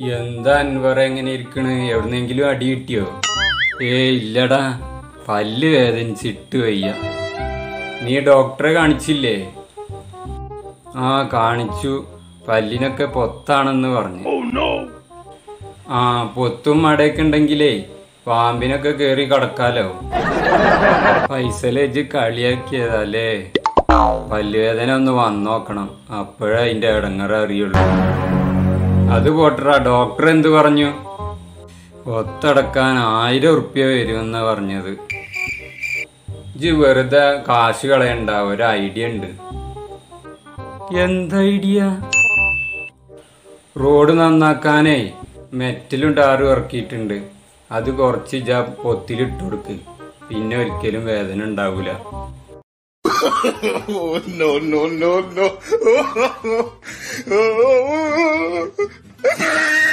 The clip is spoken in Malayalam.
എന്താ അൻവറ എങ്ങനെ ഇരിക്കണ് എവിടുന്നെങ്കിലും അടി കിട്ടിയോ ഏ ഇല്ലടാ പല്ല് വേദനിച്ചിട്ട് വയ്യ നീ ഡോക്ടറെ കാണിച്ചില്ലേ ആ കാണിച്ചു പല്ലിനൊക്കെ പൊത്താണെന്ന് പറഞ്ഞു ആ പൊത്തും മടയൊക്കെ ഉണ്ടെങ്കിലേ പാമ്പിനൊക്കെ കേറി കടക്കാലോ പൈസലേജ് കളിയാക്കിയതല്ലേ പല്ലുവേദന ഒന്ന് വന്നോക്കണം അപ്പോഴേ അതിന്റെ ഇടങ്ങറ അറിയുള്ളൂ അത് പോട്ടറാ ഡോക്ടർ എന്ത് പറഞ്ഞു ഒത്തടക്കാൻ ആയിരം ഉറുപ്യ വരുമെന്നാ പറഞ്ഞത് ഇജ് വെറുതെ കാശ് കളയണ്ട ഒരു ഐഡിയ ഉണ്ട് എന്ത് ഐഡിയ റോഡ് നന്നാക്കാനേ മെറ്റലും ടാറും ഇറക്കിയിട്ടുണ്ട് അത് കുറച്ച് ഇജാ പൊത്തിലിട്ട് കൊടുക്ക് പിന്നെ ഒരിക്കലും വേദന ഉണ്ടാവൂല Oh, no, no, no, no.